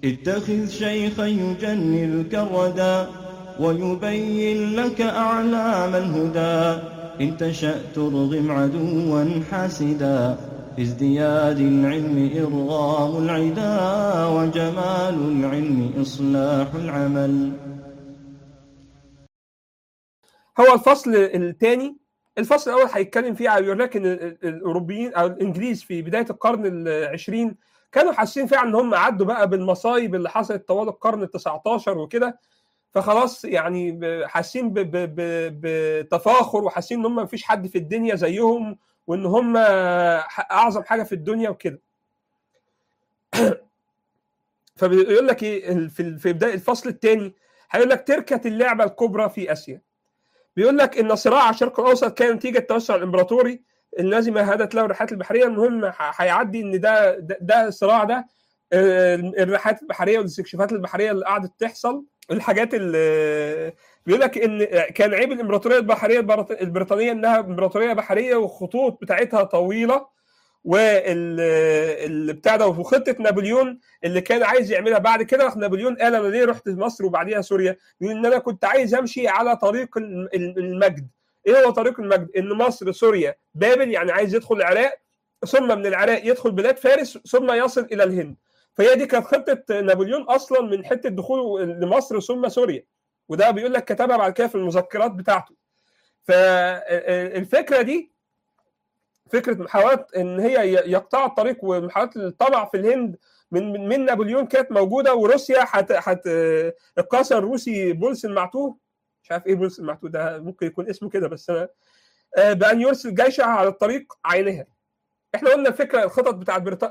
اتخذ شيخا يجنلك الردى ويبين لك أعلام الهدى إن تشأ ترغم عدوا حاسدا في ازدياد العلم إرغام العدا وجمال العلم إصلاح العمل هو الفصل الثاني الفصل الاول هيتكلم فيه على لك ان الاوروبيين او الانجليز في بدايه القرن العشرين كانوا حاسين فعلا ان هم عدوا بقى بالمصايب اللي حصلت طوال القرن ال 19 وكده فخلاص يعني حاسين بتفاخر وحاسين ان هم مفيش حد في الدنيا زيهم وان هم اعظم حاجه في الدنيا وكده فبيقول لك ايه في بدايه الفصل الثاني هيقول لك تركه اللعبه الكبرى في اسيا بيقول لك ان صراع الشرق الاوسط كان نتيجه التوسع الامبراطوري الذي مهدت له الرحلات البحريه المهم هيعدي ان ده ده, ده الصراع ده الرحلات البحريه والاستكشافات البحريه اللي قعدت تحصل الحاجات اللي بيقول لك ان كان عيب الامبراطوريه البحريه البريطانيه انها امبراطوريه بحريه والخطوط بتاعتها طويله وال بتاع ده وخطه نابليون اللي كان عايز يعملها بعد كده راح نابليون قال انا ليه رحت مصر وبعديها سوريا؟ لان انا كنت عايز امشي على طريق المجد. ايه هو طريق المجد؟ ان مصر سوريا بابل يعني عايز يدخل العراق ثم من العراق يدخل بلاد فارس ثم يصل الى الهند. فهي دي كانت خطه نابليون اصلا من حته دخوله لمصر ثم سوريا. وده بيقول لك كتبها بعد كده في المذكرات بتاعته. فالفكره دي فكره محاولات ان هي يقطع الطريق ومحاولات الطمع في الهند من من نابليون كانت موجوده وروسيا حت حت القيصر الروسي بولس المعتوه مش عارف ايه بولس المعتوه ده ممكن يكون اسمه كده بس انا بان يرسل جيشه على الطريق عينها احنا قلنا الفكره الخطط بتاعت بريط...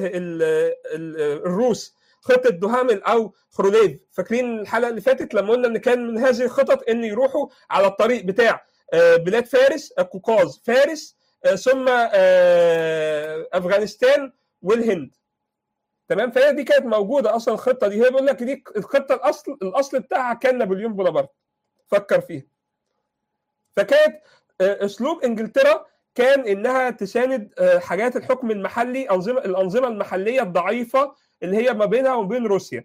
الروس خطه دوهامل او خروليف فاكرين الحلقه اللي فاتت لما قلنا ان كان من هذه الخطط ان يروحوا على الطريق بتاع بلاد فارس القوقاز فارس ثم افغانستان والهند تمام فهي دي كانت موجوده اصلا الخطه دي هي بيقول لك دي الخطه الاصل الاصل بتاعها كان نابليون بونابرت فكر فيها فكانت اسلوب انجلترا كان انها تساند حاجات الحكم المحلي انظمه الانظمه المحليه الضعيفه اللي هي ما بينها وما بين روسيا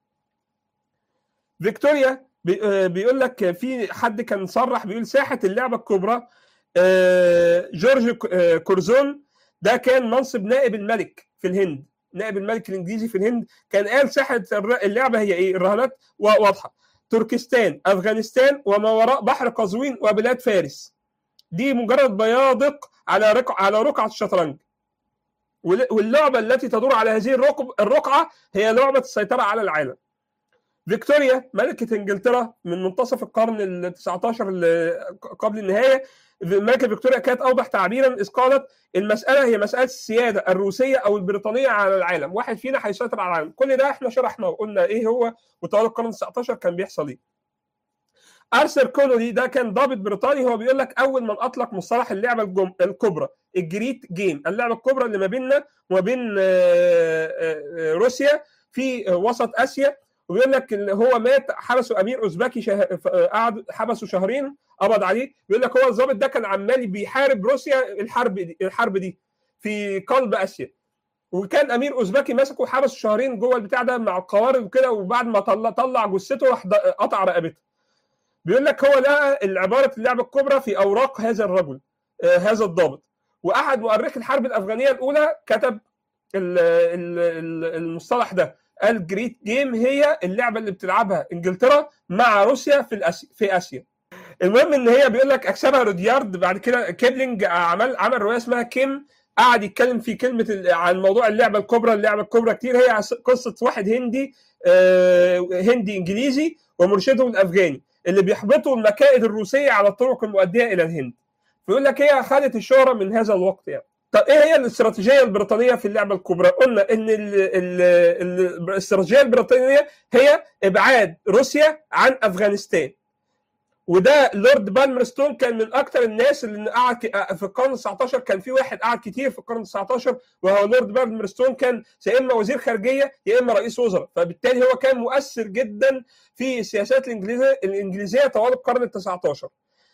فيكتوريا بيقول لك في حد كان صرح بيقول ساحه اللعبه الكبرى جورج كورزون ده كان منصب نائب الملك في الهند نائب الملك الانجليزي في الهند كان قال ساحه اللعبه هي ايه الرهانات واضحه تركستان افغانستان وما وراء بحر قزوين وبلاد فارس دي مجرد بيادق على رقع على رقعه الشطرنج واللعبه التي تدور على هذه الرقعه هي لعبه السيطره على العالم فيكتوريا ملكه انجلترا من منتصف القرن ال 19 قبل النهايه الملكه فيكتوريا كانت اوضح تعبيرا اذ قالت المساله هي مساله السياده الروسيه او البريطانيه على العالم، واحد فينا هيسيطر على العالم، كل ده احنا شرحناه وقلنا ايه هو وطوال القرن ال 19 كان بيحصل ايه. ارثر كونولي ده كان ضابط بريطاني هو بيقول لك اول من اطلق مصطلح اللعبه الكبرى الجريت جيم اللعبه الكبرى اللي ما بيننا وما بين روسيا في وسط اسيا وبيقول لك ان هو مات حبسوا امير اوزبكي شه... قعد حبسوا شهرين قبض عليه بيقول لك هو الضابط ده كان عمال بيحارب روسيا الحرب دي الحرب دي في قلب اسيا وكان امير اوزبكي مسكه حبسه شهرين جوه البتاع ده مع القوارب وكده وبعد ما طلع طلع جثته راح قطع رقبته بيقول لك هو لقى العباره اللعبه الكبرى في اوراق هذا الرجل آه هذا الضابط واحد مؤرخ الحرب الافغانيه الاولى كتب المصطلح ده قال جريت جيم هي اللعبه اللي بتلعبها انجلترا مع روسيا في الأسي... في اسيا المهم ان هي بيقول لك اكسبها روديارد بعد كده كيبلينج عمل عمل روايه اسمها كيم قعد يتكلم في كلمه عن موضوع اللعبه الكبرى اللعبه الكبرى كتير هي قصه واحد هندي هندي انجليزي ومرشده الافغاني اللي بيحبطوا المكائد الروسيه على الطرق المؤديه الى الهند فيقول لك هي خدت الشهره من هذا الوقت يعني طب ايه هي الاستراتيجيه البريطانيه في اللعبه الكبرى؟ قلنا ان ال ال ال الاستراتيجيه البريطانيه هي ابعاد روسيا عن افغانستان. وده لورد بالمرستون كان من اكثر الناس اللي قعد في القرن ال 19 كان في واحد قعد كتير في القرن ال 19 وهو لورد بالمرستون كان يا اما وزير خارجيه يا اما رئيس وزراء فبالتالي هو كان مؤثر جدا في السياسات الانجليزيه الانجليزيه طوال القرن ال 19.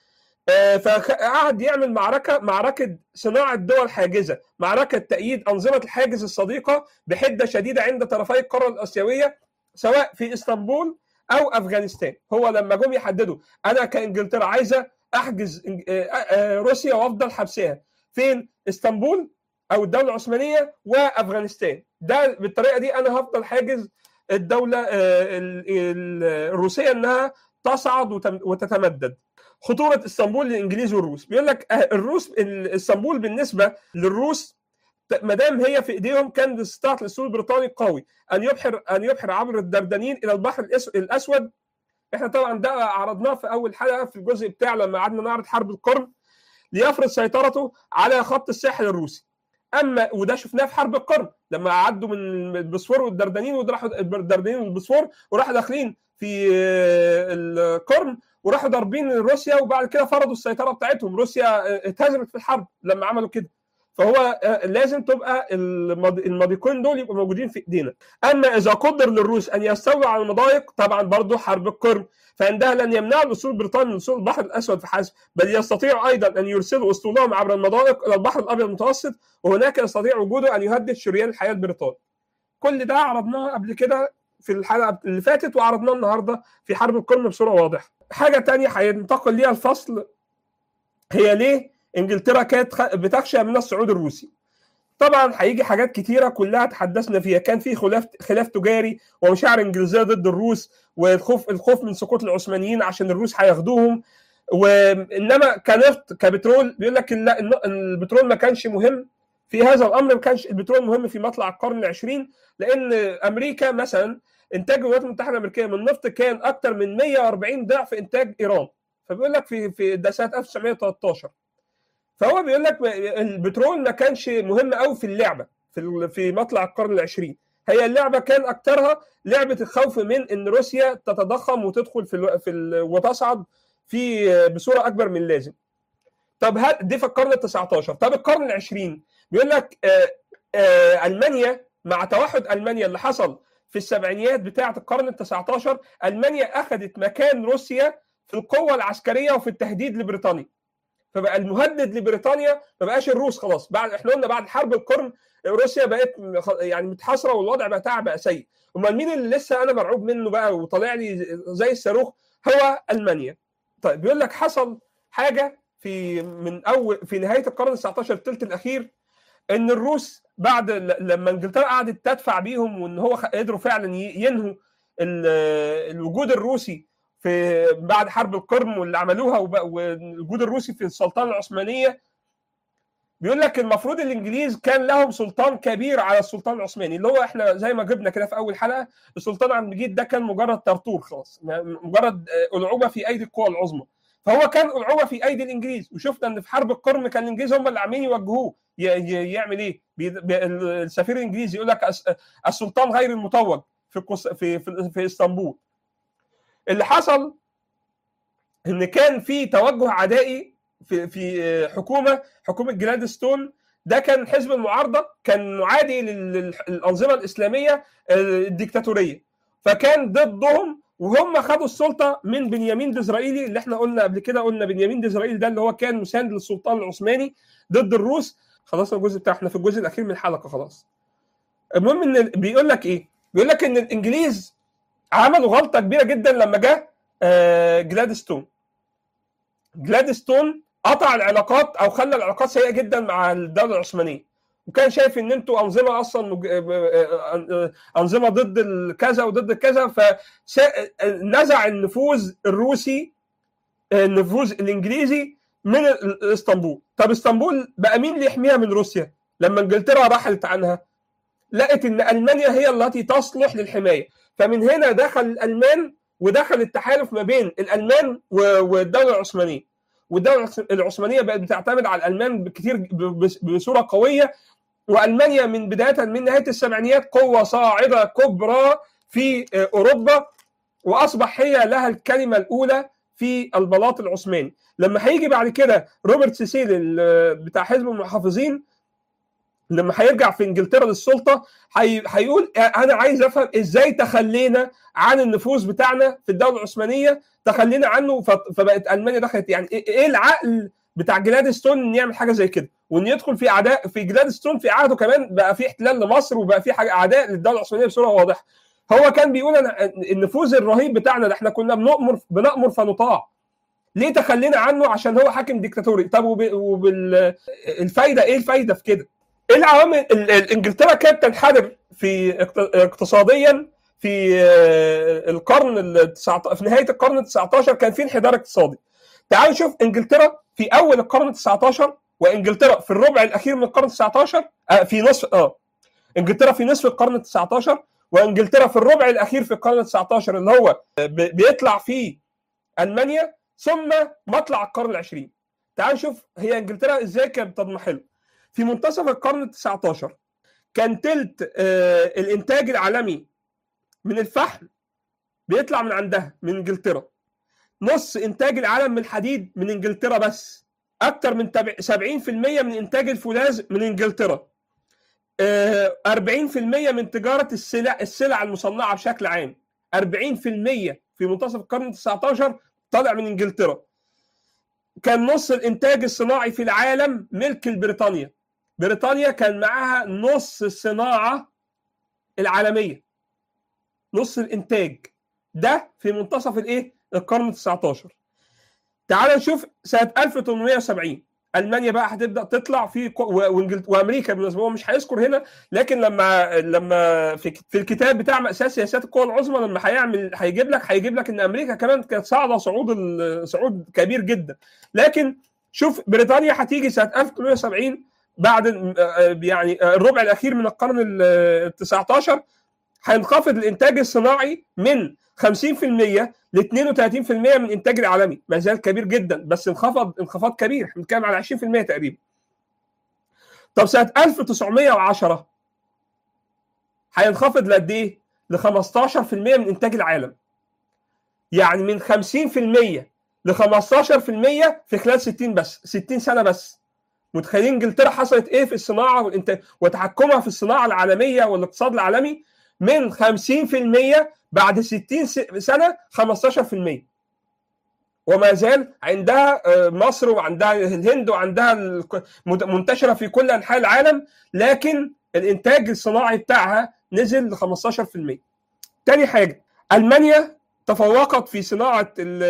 آه، فقعد يعمل معركه معركه صناعه دول حاجزه، معركه تأييد انظمه الحاجز الصديقه بحده شديده عند طرفي القاره الاسيويه سواء في اسطنبول او افغانستان، هو لما جم يحددوا انا كانجلترا عايزه احجز إنج- آه، آه، روسيا وافضل حبسها فين؟ اسطنبول او الدوله العثمانيه وافغانستان، ده بالطريقه دي انا هفضل حاجز الدوله آه، ال- ال- الروسيه انها تصعد وتم- وتتمدد. خطوره اسطنبول للانجليز والروس بيقول لك آه، الروس ال- اسطنبول بالنسبه للروس ما دام هي في ايديهم كان استطاعت الاسطول البريطاني القوي ان يبحر ان يبحر عبر الدردنين الى البحر الأس- الاسود احنا طبعا ده عرضناه في اول حلقه في الجزء بتاع لما قعدنا نعرض حرب القرن ليفرض سيطرته على خط الساحل الروسي اما وده شفناه في حرب القرن لما عدوا من البوسفور والدردنين وراحوا الدردنين والبوسفور وراحوا داخلين في آه، القرن وراحوا ضاربين روسيا وبعد كده فرضوا السيطره بتاعتهم روسيا آه، اتهزمت في الحرب لما عملوا كده فهو آه، لازم تبقى المض- المضيقين دول يبقوا موجودين في ايدينا اما اذا قدر للروس ان يستولوا على المضايق طبعا برضه حرب القرن فعندها لن يمنعوا الاسطول البريطاني من وصول البحر الاسود فحسب بل يستطيعوا ايضا ان يرسلوا اسطولهم عبر المضايق الى البحر الابيض المتوسط وهناك يستطيع وجوده ان يهدد شريان الحياه البريطاني. كل ده عرضناه قبل كده في الحلقه اللي فاتت وعرضناه النهارده في حرب القرن بصوره واضحه. حاجه تانية هينتقل ليها الفصل هي ليه انجلترا كانت خ- بتخشى من الصعود الروسي. طبعا هيجي حاجات كتيره كلها تحدثنا فيها كان في خلاف خلاف تجاري ومشاعر انجليزيه ضد الروس والخوف الخوف من سقوط العثمانيين عشان الروس هياخدوهم وانما كنفط كبترول بيقول لك لا الن- البترول ما كانش مهم في هذا الامر ما كانش البترول مهم في مطلع القرن العشرين لان امريكا مثلا انتاج الولايات المتحده الامريكيه من النفط كان اكثر من 140 ضعف انتاج ايران فبيقول لك في في ده سنه 1913 فهو بيقول لك البترول ما كانش مهم قوي في اللعبه في ال- في مطلع القرن العشرين هي اللعبه كان اكثرها لعبه الخوف من ان روسيا تتضخم وتدخل في ال في ال وتصعد في بصوره اكبر من اللازم. طب هل دي في القرن ال 19 طب القرن العشرين بيقول لك آه، آه، المانيا مع توحد المانيا اللي حصل في السبعينيات بتاعه القرن ال 19 المانيا اخذت مكان روسيا في القوه العسكريه وفي التهديد لبريطانيا. فبقى المهدد لبريطانيا ما بقاش الروس خلاص بعد احنا قلنا بعد حرب القرن روسيا بقت خ- يعني متحاصره والوضع بتاعها بقى سيء امال مين اللي لسه انا مرعوب منه بقى وطالع لي زي الصاروخ هو المانيا طيب بيقول لك حصل حاجه في من اول في نهايه القرن ال 19 الثلث الاخير ان الروس بعد ل- لما انجلترا قعدت تدفع بيهم وان هو خ- قدروا فعلا ي- ينهوا ال- الوجود الروسي في بعد حرب القرم واللي عملوها وب- والوجود الروسي في السلطنه العثمانيه بيقول لك المفروض الانجليز كان لهم سلطان كبير على السلطان العثماني اللي هو احنا زي ما جبنا كده في اول حلقه السلطان عبد المجيد ده كان مجرد طرطور خلاص مجرد آه، العوبه في ايدي القوى العظمى فهو كان العوبه في ايدي الانجليز وشفنا ان في حرب القرن كان الانجليز هم اللي عاملين يوجهوه ي- ي- يعمل ايه؟ بي- بي- السفير الانجليزي يقول لك الس- السلطان غير المتوج في قص- في في, في اسطنبول اللي حصل ان كان في توجه عدائي في في حكومه حكومه جلادستون ده كان حزب المعارضه كان معادي لل- للانظمه الاسلاميه الديكتاتوريه فكان ضدهم وهم خدوا السلطه من بنيامين ديزرائيلي اللي احنا قلنا قبل كده قلنا بنيامين ديزرائيلي ده اللي هو كان مساند للسلطان العثماني ضد الروس خلاص الجزء بتاع احنا في الجزء الاخير من الحلقه خلاص المهم ان بيقول لك ايه بيقول لك ان الانجليز عملوا غلطه كبيره جدا لما جه آه، جلادستون جلادستون قطع العلاقات او خلى العلاقات سيئه جدا مع الدوله العثمانيه وكان شايف ان انتوا انظمه اصلا مج- انظمه ضد الكذا وضد الكذا فنزع النفوذ الروسي النفوذ الانجليزي من ال- اسطنبول طب اسطنبول بقى مين اللي يحميها من روسيا لما انجلترا رحلت عنها لقت ان المانيا هي التي تصلح للحمايه فمن هنا دخل الالمان ودخل التحالف ما بين الالمان و- والدوله العثمانيه والدوله العثمانيه بقت بتعتمد على الالمان بكثير ب- بصوره قويه والمانيا من بدايه من نهايه السبعينيات قوه صاعده كبرى في اوروبا واصبح هي لها الكلمه الاولى في البلاط العثماني لما هيجي بعد كده روبرت سيسيل ال- بتاع حزب المحافظين لما هيرجع في انجلترا للسلطه هي... هيقول انا عايز افهم ازاي تخلينا عن النفوذ بتاعنا في الدوله العثمانيه تخلينا عنه ف... فبقت المانيا دخلت يعني ايه العقل بتاع جلادستون ان يعمل حاجه زي كده وان يدخل في اعداء في جلادستون في عهده كمان بقى في احتلال لمصر وبقى في حاجه اعداء للدوله العثمانيه بصوره واضحه هو كان بيقول أنا النفوذ الرهيب بتاعنا ده احنا كنا بنأمر بنأمر فنطاع ليه تخلينا عنه عشان هو حاكم ديكتاتوري طب وبالفايده ايه الفايده في كده ايه العوامل انجلترا كانت تنحدر في اقتصاديا في القرن في نهايه القرن ال 19 كان في انحدار اقتصادي تعالوا نشوف انجلترا في اول القرن ال 19 وانجلترا في الربع الاخير من القرن ال 19 آه في نصف اه انجلترا في نصف القرن ال 19 وانجلترا في الربع الاخير في القرن ال 19 اللي هو بيطلع فيه المانيا ثم مطلع القرن العشرين تعال نشوف هي انجلترا ازاي كانت بتضمحل في منتصف القرن ال 19 كان تلت آه الانتاج العالمي من الفحم بيطلع من عندها من انجلترا نص انتاج العالم من الحديد من انجلترا بس اكثر من 70% من انتاج الفولاذ من انجلترا 40% من تجاره السلع السلع المصنعه بشكل عام 40% في منتصف القرن ال 19 طالع من انجلترا كان نص الانتاج الصناعي في العالم ملك لبريطانيا بريطانيا كان معاها نص الصناعه العالميه نص الانتاج ده في منتصف الايه القرن ال 19 تعال نشوف سنه 1870 المانيا بقى هتبدا تطلع في وانجلترا وامريكا بالنسبه هو مش هيذكر هنا لكن لما لما في, في الكتاب بتاع ماساه سياسات القوى العظمى لما هيعمل هيجيب لك هيجيب لك ان امريكا كمان كانت صاعده صعود صعود كبير جدا لكن شوف بريطانيا هتيجي سنه 1870 بعد يعني الربع الاخير من القرن ال 19 هينخفض الانتاج الصناعي من 50% ل 32% من الانتاج العالمي ما زال كبير جدا بس انخفض انخفاض كبير احنا بنتكلم على 20% تقريبا طب سنه 1910 هينخفض لقد ايه؟ ل 15% من انتاج العالم يعني من 50% ل 15% في خلال 60 بس 60 سنه بس متخيلين انجلترا حصلت ايه في الصناعه والانتاج وتحكمها في الصناعه العالميه والاقتصاد العالمي من 50% بعد 60 سنه 15% وما زال عندها مصر وعندها الهند وعندها منتشره في كل انحاء العالم لكن الانتاج الصناعي بتاعها نزل ل 15%. تاني حاجه المانيا تفوقت في صناعه ال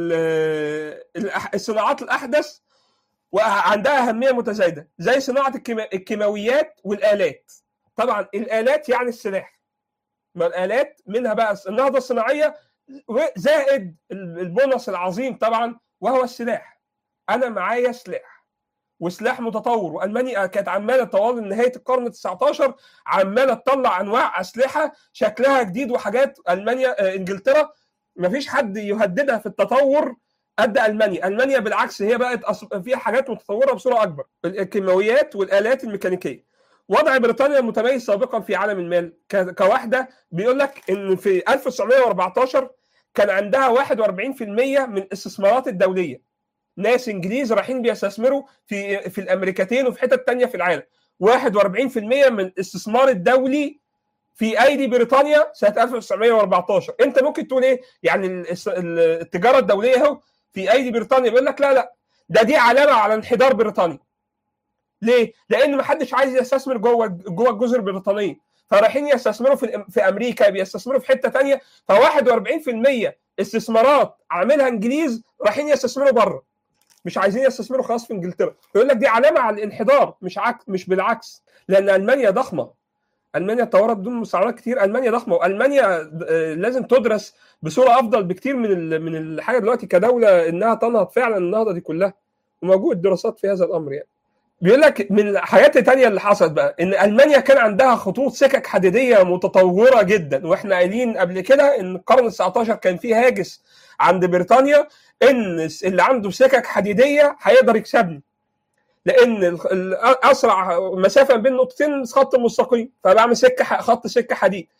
ال الصناعات الاحدث وعندها اهميه متزايده زي صناعه الكيماويات والالات. طبعا الالات يعني السلاح. ما الالات منها بقى النهضه الصناعيه زائد البونص العظيم طبعا وهو السلاح انا معايا سلاح وسلاح متطور والمانيا كانت عماله طوال نهايه القرن ال 19 عماله تطلع انواع اسلحه شكلها جديد وحاجات المانيا انجلترا ما فيش حد يهددها في التطور قد المانيا المانيا بالعكس هي بقت فيها حاجات متطوره بصوره اكبر الكيماويات والالات الميكانيكيه وضع بريطانيا متميز سابقا في عالم المال كواحده بيقول لك ان في 1914 كان عندها 41% من الاستثمارات الدوليه ناس انجليز رايحين بيستثمروا في في الامريكتين وفي حتت تانية في العالم 41% من الاستثمار الدولي في ايدي بريطانيا سنه 1914 انت ممكن تقول ايه يعني التجاره الدوليه اهو في ايدي بريطانيا بيقول لك لا لا ده دي علامه على انحدار بريطانيا ليه؟ لان ما حدش عايز يستثمر جوه جوه الجزر البريطانيه فرايحين يستثمروا في في امريكا بيستثمروا في حته ثانيه ف 41% استثمارات عاملها انجليز رايحين يستثمروا بره مش عايزين يستثمروا خلاص في انجلترا يقول لك دي علامه على الانحدار مش عكس مش بالعكس لان المانيا ضخمه المانيا اتطورت بدون مساعدات كتير المانيا ضخمه والمانيا لازم تدرس بصوره افضل بكتير من من الحاجه دلوقتي كدوله انها تنهض فعلا النهضه دي كلها وموجود دراسات في هذا الامر يعني بيقول لك من الحاجات الثانيه اللي حصلت بقى ان المانيا كان عندها خطوط سكك حديديه متطوره جدا واحنا قايلين قبل كده ان القرن ال 19 كان فيه هاجس عند بريطانيا ان اللي عنده سكك حديديه هيقدر يكسبني لان اسرع مسافه بين نقطتين خط مستقيم فبعمل سكه خط سكه حديد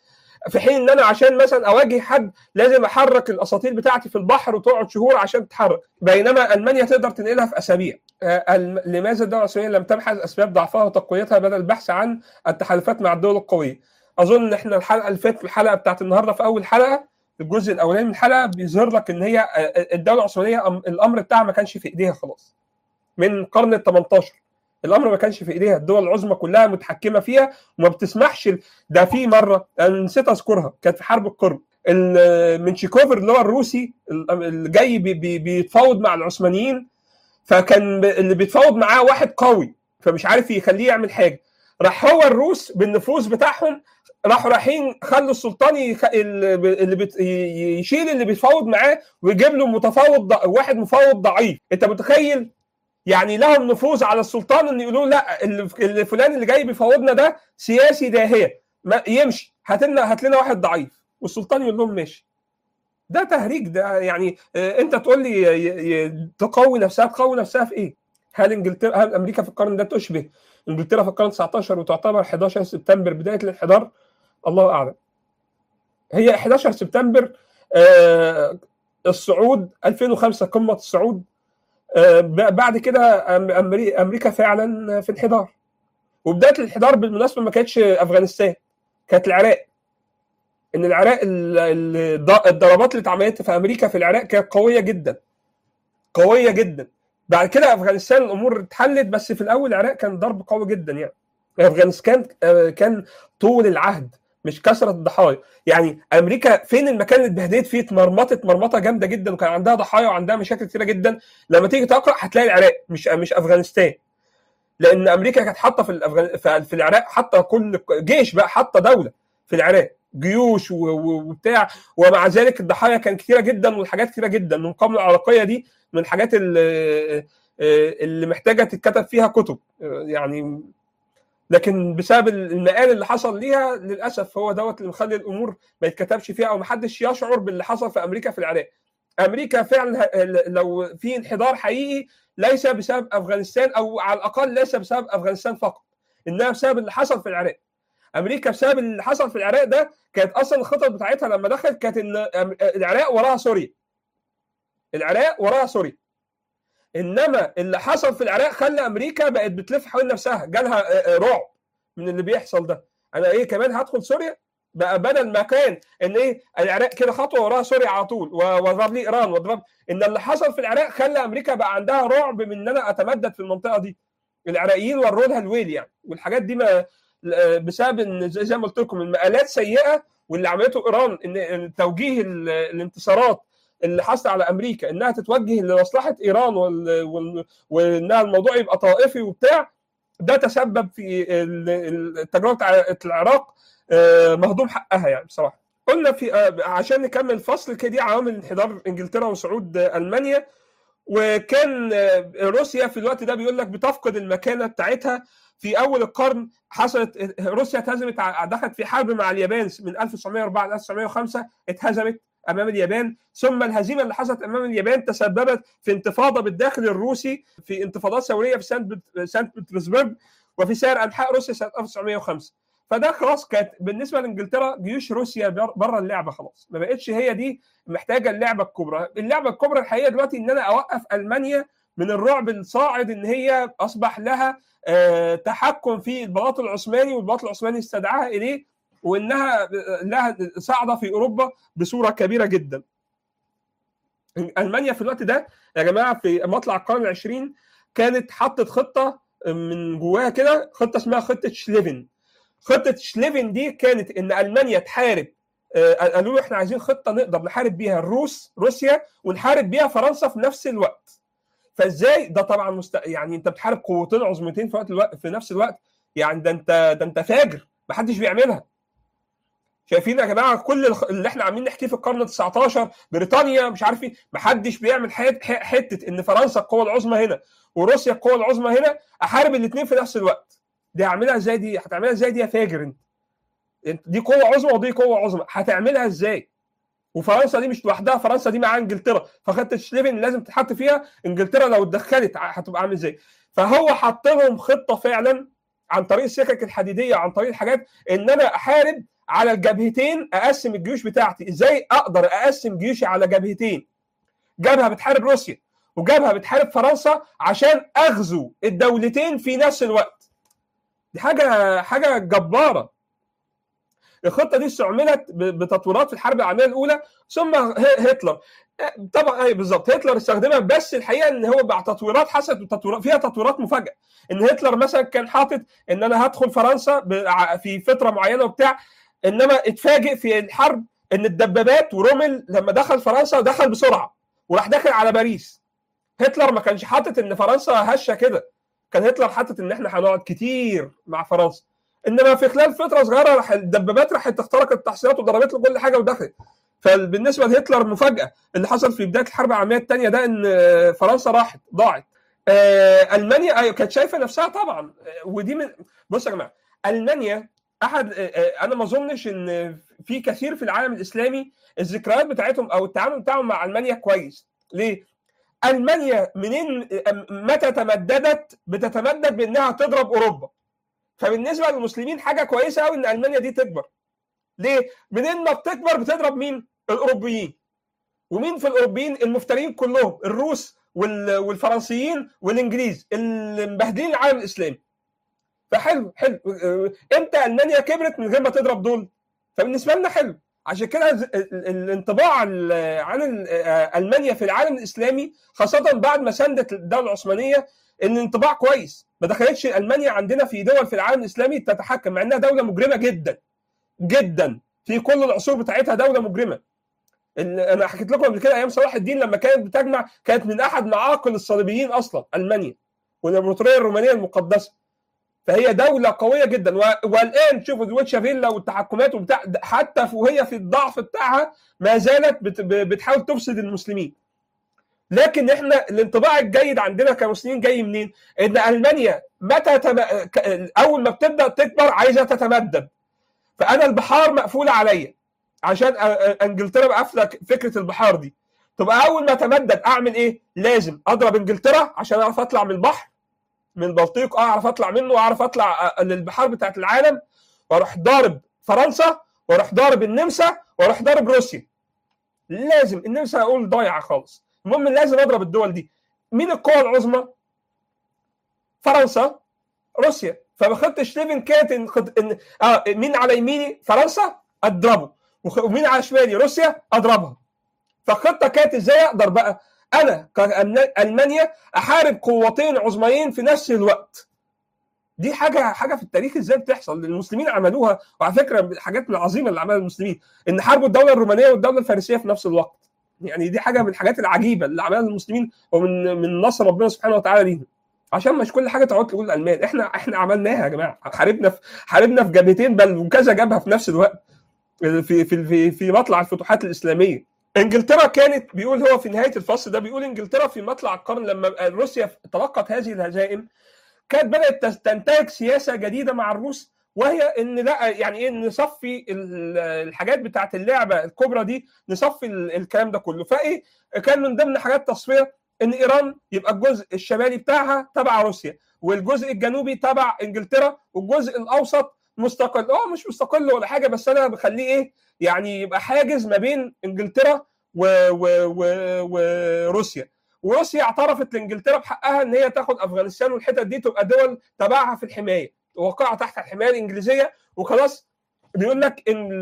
في حين ان انا عشان مثلا اواجه حد لازم احرك الاساطيل بتاعتي في البحر وتقعد شهور عشان تتحرك بينما المانيا تقدر تنقلها في اسابيع آه، الم- لماذا الدوله العثمانيه لم تبحث اسباب ضعفها وتقويتها بدل البحث عن التحالفات مع الدول القويه اظن ان احنا الحلقه اللي فاتت الحلقه بتاعت النهارده في اول حلقه الجزء الاولاني من الحلقه بيظهر لك ان هي آه، الدوله العثمانيه أم- الامر بتاعها ما كانش في ايديها خلاص من القرن ال 18 الامر ما كانش في ايديها الدول العظمى كلها متحكمه فيها وما بتسمحش ده في مره انا نسيت اذكرها كانت في حرب القرم ال- منشيكوفر اللي هو الروسي اللي جاي بي- بي- بيتفاوض مع العثمانيين فكان ب- اللي بيتفاوض معاه واحد قوي فمش عارف يخليه يعمل حاجه راح هو الروس بالنفوذ بتاعهم راحوا رايحين خلوا السلطان يخ... اللي اللي بت... ي- يشيل اللي بيتفاوض معاه ويجيب له متفاوض ض... واحد مفاوض ضعيف انت متخيل يعني لهم نفوذ على السلطان ان يقولوا لا اللي اللي فلان اللي جاي بيفاوضنا ده سياسي داهيه ما يمشي هات لنا هات لنا واحد ضعيف والسلطان يقول لهم ماشي ده تهريج ده يعني آه، انت تقول لي ي- ي- تقوي نفسها تقوي نفسها في ايه؟ هل انجلترا هل امريكا في القرن ده تشبه انجلترا في القرن 19 وتعتبر 11 سبتمبر بدايه الانحدار؟ الله اعلم. هي 11 سبتمبر آه، الصعود 2005 قمه الصعود آه، ب- بعد كده أم- أمري- امريكا فعلا في انحدار. وبدايه الانحدار بالمناسبه ما كانتش افغانستان كانت العراق ان العراق ال- ال- الض- الضربات اللي اتعملت في امريكا في العراق كانت قويه جدا قويه جدا بعد كده افغانستان الامور اتحلت بس في الاول العراق كان ضرب قوي جدا يعني افغانستان آه، كان طول العهد مش كثره الضحايا يعني امريكا فين المكان اللي اتبهدلت فيه اتمرمطت مرمطه جامده جدا وكان عندها ضحايا وعندها مشاكل كتيره جدا لما تيجي تقرا هتلاقي العراق مش مش افغانستان لان امريكا كانت حاطه في الأفغان... في- في العراق حاطه كل جيش بقى حاطه دوله في العراق جيوش و- و- وبتاع ومع ذلك الضحايا كانت كتيره جدا والحاجات كتيره جدا المقاومه العراقيه دي من الحاجات اللي, اللي محتاجه تتكتب فيها كتب يعني لكن بسبب المآل اللي حصل ليها للاسف هو دوت اللي مخلي الامور ما يتكتبش فيها او ما حدش يشعر باللي حصل في امريكا في العراق امريكا فعلا ه- لو في انحدار حقيقي ليس بسبب افغانستان او على الاقل ليس بسبب افغانستان فقط انما بسبب اللي حصل في العراق امريكا بسبب اللي حصل في العراق ده كانت اصلا الخطط بتاعتها لما دخلت كانت ان أم- العراق وراها سوريا العراق وراها سوريا انما اللي حصل في العراق خلى امريكا بقت بتلف حوالين نفسها جالها آه، آه، رعب من اللي بيحصل ده انا ايه كمان هدخل سوريا بقى بدل ما كان ان ايه العراق كده خطوه وراها سوريا على طول و- واضرب لي ايران واضرب ان اللي حصل في العراق خلى امريكا بقى عندها رعب من ان انا اتمدد في المنطقه دي العراقيين وروا لها الويل يعني والحاجات دي ما بسبب ان زي زي ما قلت لكم المقالات سيئه واللي عملته ايران ان إن توجيه ال- الانتصارات اللي حصل على امريكا انها تتوجه لمصلحه ايران وال... وال... وانها الموضوع يبقى طائفي وبتاع ده تسبب في ال- ال- التجربه بتاعت العراق آه، مهضوم حقها يعني بصراحه قلنا في آه، عشان نكمل فصل كده دي عوامل انحدار انجلترا وصعود آه، المانيا وكان آه، روسيا في الوقت ده بيقول لك بتفقد المكانه بتاعتها في اول القرن حصلت روسيا اتهزمت ع- دخلت في حرب مع اليابان من 1904 ل 1905 اتهزمت امام اليابان ثم الهزيمه اللي حصلت امام اليابان تسببت في انتفاضه بالداخل الروسي في انتفاضات ثوريه في سانت بت- سانت بطرسبرغ وفي سائر انحاء روسيا سنه 1905 فده خلاص كانت بالنسبه لانجلترا جيوش روسيا بر- بره اللعبه خلاص ما بقتش هي دي محتاجه اللعبه الكبرى اللعبه الكبرى الحقيقه دلوقتي ان انا اوقف المانيا من الرعب الصاعد ان هي اصبح لها آه، تحكم في البلاط العثماني والبلاط العثماني استدعاها اليه وانها آه، لها صاعده في اوروبا بصوره كبيره جدا. المانيا في الوقت ده يا جماعه في مطلع القرن العشرين كانت حطت خطه من جواها كده خطه اسمها خطه شليفن. خطه شليفن دي كانت ان المانيا تحارب آه، قالوا له احنا عايزين خطه نقدر نحارب بيها الروس روسيا ونحارب بيها فرنسا في نفس الوقت. فازاي ده طبعا مست... يعني انت بتحارب قوتين عظمتين في وقت الوقت في نفس الوقت يعني ده انت ده انت فاجر محدش بيعملها شايفين يا جماعه كل الخ- اللي احنا عاملين نحكيه في القرن ال 19 بريطانيا مش عارف ايه محدش بيعمل حت- ح- حته ان فرنسا القوه العظمى هنا وروسيا القوه العظمى هنا احارب الاثنين في نفس الوقت دي هعملها ازاي دي هتعملها ازاي دي يا فاجر انت انت دي قوه عظمى ودي قوه عظمى هتعملها ازاي وفرنسا دي مش لوحدها فرنسا دي معاها انجلترا فخطه شليفن لازم تتحط فيها انجلترا لو اتدخلت ع- هتبقى عامل ازاي فهو حط لهم خطه فعلا عن طريق السكك الحديديه عن طريق الحاجات ان انا احارب على الجبهتين اقسم الجيوش بتاعتي ازاي اقدر اقسم جيوشي على جبهتين جبهه بتحارب روسيا وجبهه بتحارب فرنسا عشان اغزو الدولتين في نفس الوقت دي حاجه حاجه جباره الخطه دي استعملت بتطويرات في الحرب العالميه الاولى ثم هتلر طبعا اي بالظبط هتلر استخدمها بس الحقيقه ان هو مع تطويرات حصلت تطويرات فيها تطويرات مفاجاه ان هتلر مثلا كان حاطط ان انا هدخل فرنسا في فتره معينه وبتاع انما اتفاجئ في الحرب ان الدبابات ورومل لما دخل فرنسا دخل بسرعه وراح داخل على باريس هتلر ما كانش حاطط ان فرنسا هشه كده كان هتلر حاطط ان احنا هنقعد كتير مع فرنسا انما في خلال فتره صغيره راح الدبابات راحت اخترقت التحصينات وضربت له كل حاجه ودخلت فبالنسبه لهتلر مفاجاه اللي حصل في بدايه الحرب العالميه الثانيه ده ان فرنسا راحت ضاعت المانيا ايوه كانت شايفه نفسها طبعا ودي من بص يا جماعه المانيا احد انا ما اظنش ان في كثير في العالم الاسلامي الذكريات بتاعتهم او التعامل بتاعهم مع المانيا كويس ليه؟ المانيا منين متى تمددت بتتمدد بانها تضرب اوروبا فبالنسبه للمسلمين حاجه كويسه قوي ان المانيا دي تكبر ليه؟ منين ما بتكبر بتضرب مين؟ الاوروبيين ومين في الاوروبيين؟ المفترين كلهم الروس والفرنسيين والانجليز اللي مبهدلين العالم الاسلامي فحلو حلو امتى المانيا كبرت من غير ما تضرب دول؟ فبالنسبه لنا حلو عشان كده الانطباع عن المانيا في العالم الاسلامي خاصه بعد ما سندت الدوله العثمانيه ان انطباع كويس ما دخلتش المانيا عندنا في دول في العالم الاسلامي تتحكم مع انها دوله مجرمه جدا جدا في كل العصور بتاعتها دوله مجرمه انا حكيت لكم قبل كده ايام صلاح الدين لما كانت بتجمع كانت من احد معاقل الصليبيين اصلا المانيا والامبراطوريه الرومانيه المقدسه فهي دوله قويه جدا والان شوفوا دويتشا فيلا والتحكمات وبتاع حتى وهي في الضعف بتاعها ما زالت بتحاول تفسد المسلمين لكن احنا الانطباع الجيد عندنا كمسلمين جاي منين؟ ان المانيا متى تم... اول ما بتبدا تكبر عايزه تتمدد فانا البحار مقفوله عليا عشان انجلترا قافله فكره البحار دي تبقى اول ما اتمدد اعمل ايه؟ لازم اضرب انجلترا عشان اعرف اطلع من البحر من البلطيق اعرف اطلع منه واعرف اطلع للبحار بتاعت العالم واروح ضارب فرنسا واروح ضارب النمسا واروح ضارب روسيا لازم النمسا اقول ضايعه خالص المهم لازم اضرب الدول دي مين القوى العظمى؟ فرنسا روسيا فبخطه شليفن كانت إن, إن آه مين على يميني فرنسا اضربه ومين على شمالي روسيا اضربها فالخطه كانت ازاي اقدر بقى انا كالمانيا احارب قوتين عظميين في نفس الوقت دي حاجه حاجه في التاريخ ازاي بتحصل المسلمين عملوها وعلى فكره الحاجات من العظيمه اللي عملها المسلمين ان حاربوا الدوله الرومانيه والدوله الفارسيه في نفس الوقت يعني دي حاجه من الحاجات العجيبه اللي عملها المسلمين ومن من نصر ربنا سبحانه وتعالى ليهم عشان مش كل حاجه تقعد تقول الالمان احنا احنا عملناها يا جماعه حاربنا في حاربنا في جبهتين بل وكذا جبهه في نفس الوقت في في في, في مطلع الفتوحات الاسلاميه انجلترا كانت بيقول هو في نهايه الفصل ده بيقول انجلترا في مطلع القرن لما روسيا تلقت هذه الهزائم كانت بدات تنتهج سياسه جديده مع الروس وهي ان لا يعني ايه نصفي الحاجات بتاعت اللعبه الكبرى دي نصفي الكلام ده كله فايه كان من ضمن حاجات تصفيه ان ايران يبقى الجزء الشمالي بتاعها تبع روسيا والجزء الجنوبي تبع انجلترا والجزء الاوسط مستقل اه مش مستقل ولا حاجه بس انا بخليه ايه يعني يبقى حاجز ما بين انجلترا و... و... و... وروسيا وروسيا اعترفت لانجلترا بحقها ان هي تاخد افغانستان والحتت دي تبقى دول تبعها في الحمايه واقعه تحت الحمايه الانجليزيه وخلاص بيقول لك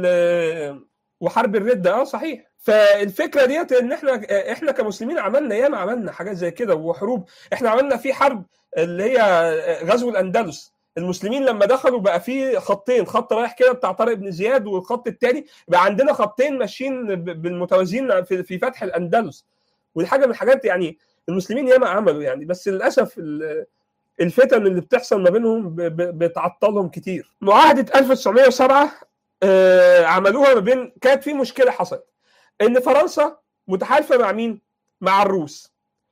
ان وحرب الرده اه صحيح فالفكره ديت ان احنا احنا كمسلمين عملنا ياما عملنا حاجات زي كده وحروب احنا عملنا في حرب اللي هي غزو الاندلس المسلمين لما دخلوا بقى في خطين خط رايح كده بتاع طارق بن زياد والخط الثاني بقى عندنا خطين ماشيين بالمتوازيين في, في فتح الاندلس ودي حاجه من الحاجات يعني المسلمين ياما عملوا يعني بس للاسف الفتن اللي بتحصل ما بينهم بتعطلهم كتير معاهده 1907 آه عملوها ما بين كانت في مشكله حصلت ان فرنسا متحالفه مع مين؟ مع الروس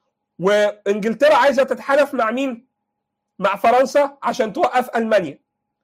وانجلترا عايزه تتحالف مع مين؟ مع فرنسا عشان توقف المانيا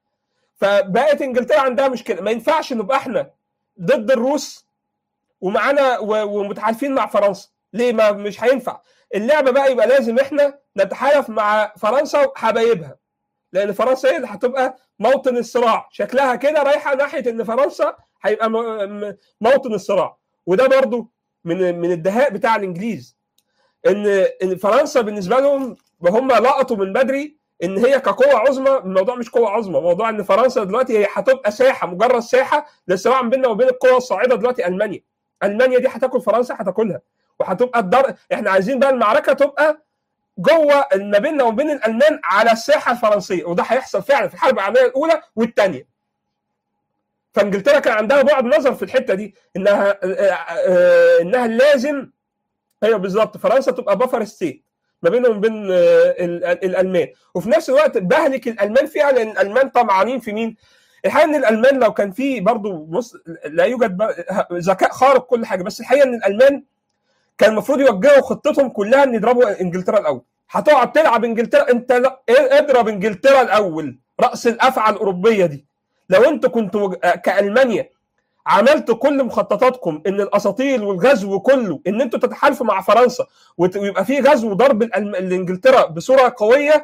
فبقت انجلترا عندها مشكله ما ينفعش نبقى احنا ضد الروس ومعانا ومتحالفين مع فرنسا ليه ما مش هينفع اللعبه بقى يبقى لازم احنا نتحالف مع فرنسا وحبايبها لان فرنسا هي اللي هتبقى موطن الصراع شكلها كده رايحه ناحيه ان فرنسا هيبقى موطن الصراع وده برضو من من الدهاء بتاع الانجليز ان ان فرنسا بالنسبه لهم هم لقطوا من بدري ان هي كقوه عظمى الموضوع مش قوه عظمى موضوع ان فرنسا دلوقتي هي هتبقى ساحه مجرد ساحه للصراع بيننا وبين القوى الصاعده دلوقتي المانيا المانيا دي هتاكل فرنسا هتاكلها وهتبقى الدر احنا عايزين بقى المعركه تبقى جوه ما بيننا وبين الالمان على الساحه الفرنسيه وده هيحصل فعلا في الحرب العالميه الاولى والثانيه فانجلترا كان عندها بعد نظر في الحته دي انها انها لازم ايوه بالظبط فرنسا تبقى بفر ستيت ما بينهم وبين الالمان وفي نفس الوقت بهلك الالمان فيها لان الالمان طمعانين في مين؟ الحقيقه ان الالمان لو كان في برضه بص لا يوجد ذكاء خارق كل حاجه بس الحقيقه ان الالمان كان المفروض يوجهوا خطتهم كلها ان يضربوا انجلترا الاول هتقعد تلعب انجلترا انت اضرب انجلترا الاول راس الافعى الاوروبيه دي لو انتوا كنتوا كالمانيا عملتوا كل مخططاتكم ان الاساطيل والغزو كله ان انتوا تتحالفوا مع فرنسا ويبقى في غزو ضرب لانجلترا بصوره قويه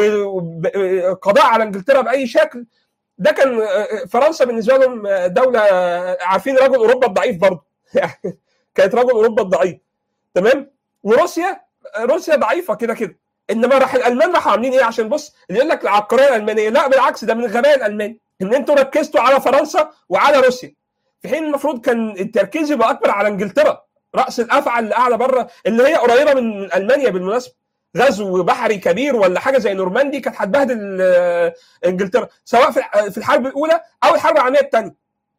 وقضاء على انجلترا باي شكل ده كان فرنسا بالنسبه لهم دوله عارفين رجل اوروبا الضعيف برضه كانت رجل اوروبا الضعيف تمام وروسيا روسيا ضعيفه كده كده انما راح الالمان راحوا عاملين ايه عشان بص اللي يقول لك العبقريه الالمانيه لا بالعكس ده من الغباء الالماني ان انتوا ركزتوا على فرنسا وعلى روسيا في حين المفروض كان التركيز يبقى اكبر على انجلترا راس الافعى اللي قاعده بره اللي هي قريبه من المانيا بالمناسبه غزو بحري كبير ولا حاجه زي نورماندي كانت هتبهدل انجلترا سواء في الحرب الاولى او الحرب العالميه الثانيه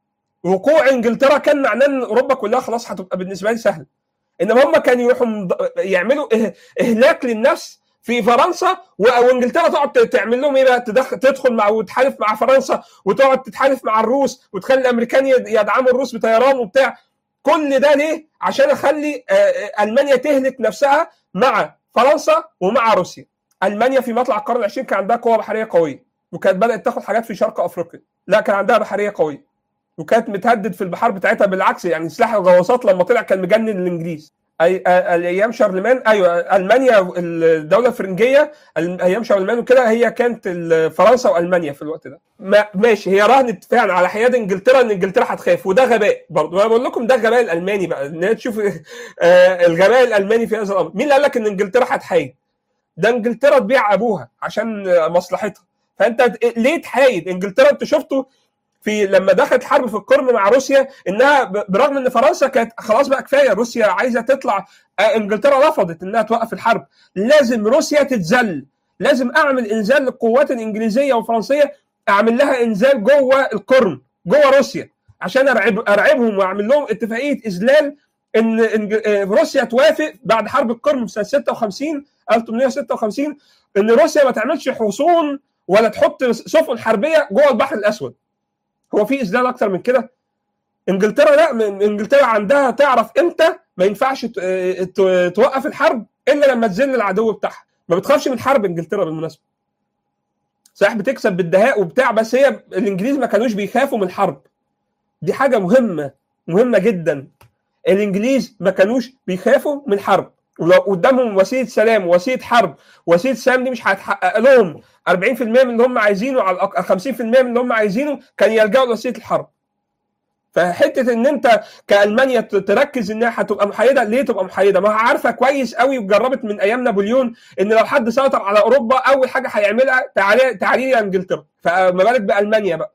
وقوع انجلترا كان معناه ان اوروبا كلها خلاص هتبقى بالنسبه لي سهله انما هم كانوا يروحوا يعملوا اهلاك للنفس في فرنسا وانجلترا تقعد تعمل لهم ايه بقى تدخل تدخل مع وتحالف مع فرنسا وتقعد تتحالف مع الروس وتخلي الامريكان يدعموا الروس بطيران وبتاع كل ده ليه؟ عشان اخلي المانيا تهلك نفسها مع فرنسا ومع روسيا. المانيا في مطلع القرن العشرين كان عندها قوه بحريه قويه وكانت بدات تاخد حاجات في شرق افريقيا. لا كان عندها بحريه قويه. وكانت متهدد في البحار بتاعتها بالعكس يعني سلاح الغواصات لما طلع كان مجنن الانجليز. اي ايام شارلمان ايوه المانيا الدوله الفرنجيه ايام شارلمان وكده هي كانت فرنسا والمانيا في الوقت ده ما ماشي هي رهنت فعلا على حياد انجلترا ان انجلترا هتخاف وده غباء برضه انا بقول لكم ده غباء الالماني بقى ان تشوف الغباء الالماني في هذا الامر مين اللي قال لك ان انجلترا هتحايد ده انجلترا تبيع ابوها عشان مصلحتها فانت ليه تحايد انجلترا انت شفتوا في لما دخلت حرب في القرم مع روسيا انها برغم ان فرنسا كانت خلاص بقى كفايه روسيا عايزه تطلع انجلترا رفضت انها توقف الحرب لازم روسيا تتذل لازم اعمل انزال للقوات الانجليزيه والفرنسيه اعمل لها انزال جوه القرم جوه روسيا عشان ارعب ارعبهم واعمل لهم اتفاقيه اذلال ان روسيا توافق بعد حرب القرم في سنه 56 1856 ان روسيا ما تعملش حصون ولا تحط سفن حربيه جوه البحر الاسود هو في اذلال اكتر من كده انجلترا لا انجلترا عندها تعرف امتى ما ينفعش توقف الحرب الا لما تذل العدو بتاعها ما بتخافش من الحرب انجلترا بالمناسبه صحيح بتكسب بالدهاء وبتاع بس هي الانجليز ما كانوش بيخافوا من الحرب دي حاجه مهمه مهمه جدا الانجليز ما كانوش بيخافوا من الحرب ولو قدامهم وسيله سلام وسيله حرب وسيله سلام دي مش هتحقق لهم 40% من اللي هم عايزينه على 50% من اللي هم عايزينه كان يلجأوا لوسيله الحرب فحته ان انت كالمانيا تركز انها هتبقى محايده ليه تبقى محايده؟ ما عارفه كويس قوي وجربت من ايام نابليون ان لو حد سيطر على اوروبا اول حاجه هيعملها تعالي تعالي لي انجلترا فما بالك بالمانيا بقى.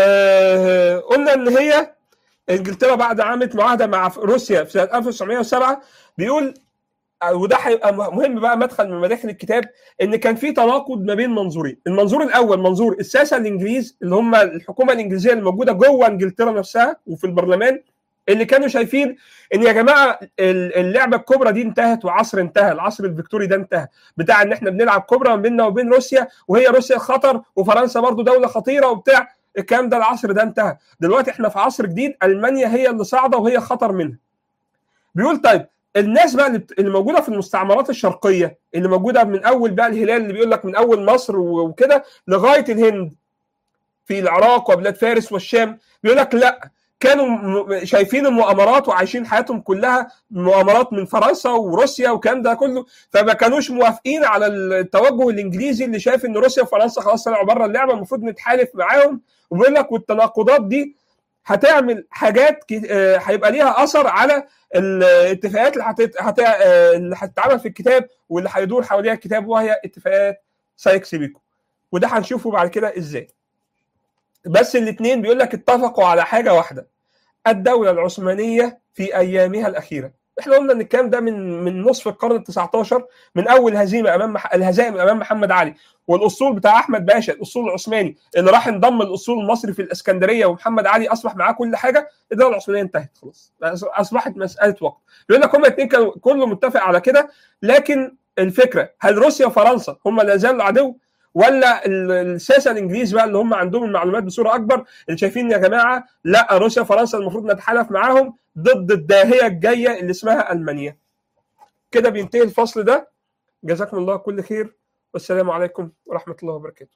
آه قلنا ان هي انجلترا بعد عملت معاهده مع روسيا في سنه 1907 بيقول وده هيبقى مهم بقى مدخل من مداخل الكتاب ان كان في تناقض ما بين منظورين، المنظور الاول منظور الساسه الانجليز اللي هم الحكومه الانجليزيه اللي موجوده جوه انجلترا نفسها وفي البرلمان اللي كانوا شايفين ان يا جماعه اللعبه الكبرى دي انتهت وعصر انتهى، العصر الفيكتوري ده انتهى، بتاع ان احنا بنلعب كبرى ما بيننا وبين روسيا وهي روسيا خطر وفرنسا برضو دوله خطيره وبتاع الكلام ده العصر ده انتهى، دلوقتي احنا في عصر جديد المانيا هي اللي صاعده وهي خطر منها. بيقول طيب الناس بقى اللي موجوده في المستعمرات الشرقيه اللي موجوده من اول بقى الهلال اللي بيقول لك من اول مصر وكده لغايه الهند في العراق وبلاد فارس والشام بيقول لك لا كانوا م- شايفين المؤامرات وعايشين حياتهم كلها مؤامرات من فرنسا وروسيا والكلام ده كله فما كانوش موافقين على التوجه الانجليزي اللي شايف ان روسيا وفرنسا خلاص طلعوا بره اللعبه المفروض نتحالف معاهم وبيقول لك والتناقضات دي هتعمل حاجات كي- آه، هيبقى ليها اثر على الاتفاقات اللي هتت... هت... آه، اللي هتتعمل في الكتاب واللي هيدور حواليها الكتاب وهي اتفاقات سايكس بيكو وده هنشوفه بعد كده ازاي بس الاثنين بيقول لك اتفقوا على حاجه واحده الدوله العثمانيه في ايامها الاخيره احنا قلنا ان الكلام ده من من نصف القرن ال 19 من اول هزيمه امام مح... الهزائم امام محمد علي والاسطول بتاع احمد باشا الاسطول العثماني اللي راح انضم الاسطول المصري في الاسكندريه ومحمد علي اصبح معاه كل حاجه الدوله العثمانيه انتهت خلاص اصبحت مساله وقت يقول لك هما الاثنين كانوا كله متفق على كده لكن الفكره هل روسيا وفرنسا هما لا زالوا عدو ولا ال- الساسه الانجليز بقى اللي هم عندهم المعلومات بصوره اكبر اللي شايفين يا جماعه لا روسيا وفرنسا المفروض نتحالف معاهم ضد الداهيه الجايه اللي اسمها المانيا كده بينتهي الفصل ده جزاكم الله كل خير والسلام عليكم ورحمه الله وبركاته